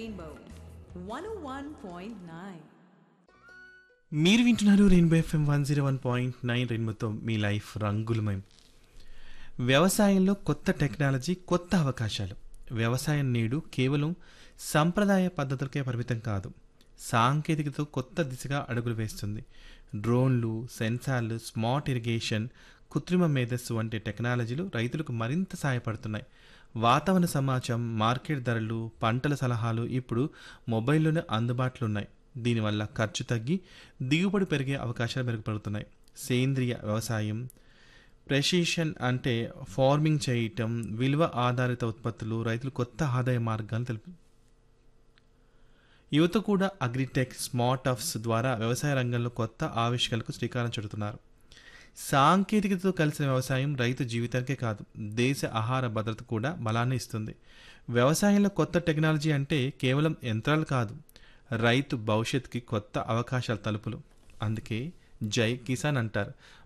Rainbow 101.9. మీరు వింటున్నారు rainbow FM one zero one point nine రెయిన్బోతో మీ లైఫ్ రంగులమయం వ్యవసాయంలో కొత్త టెక్నాలజీ కొత్త అవకాశాలు వ్యవసాయం నేడు కేవలం సంప్రదాయ పద్ధతులకే పరిమితం కాదు సాంకేతికతతో కొత్త దిశగా అడుగులు వేస్తుంది డ్రోన్లు సెన్సార్లు స్మార్ట్ ఇరిగేషన్ కృత్రిమ మేధస్సు వంటి టెక్నాలజీలు రైతులకు మరింత సహాయపడుతున్నాయి వాతావరణ సమాచారం మార్కెట్ ధరలు పంటల సలహాలు ఇప్పుడు మొబైల్లోనే అందుబాటులో ఉన్నాయి దీనివల్ల ఖర్చు తగ్గి దిగుబడి పెరిగే అవకాశాలు మెరుగుపడుతున్నాయి సేంద్రియ వ్యవసాయం ప్రెసిషన్ అంటే ఫార్మింగ్ చేయటం విలువ ఆధారిత ఉత్పత్తులు రైతులు కొత్త ఆదాయ మార్గాలు తెలుపు యువత కూడా అగ్రిటెక్ స్మార్ట్ అప్స్ ద్వారా వ్యవసాయ రంగంలో కొత్త ఆవిష్కరణలకు శ్రీకారం చుడుతున్నారు సాంకేతికతతో కలిసిన వ్యవసాయం రైతు జీవితానికే కాదు దేశ ఆహార భద్రత కూడా బలాన్ని ఇస్తుంది వ్యవసాయంలో కొత్త టెక్నాలజీ అంటే కేవలం యంత్రాలు కాదు రైతు భవిష్యత్తుకి కొత్త అవకాశాల తలుపులు అందుకే జై కిసాన్ అంటారు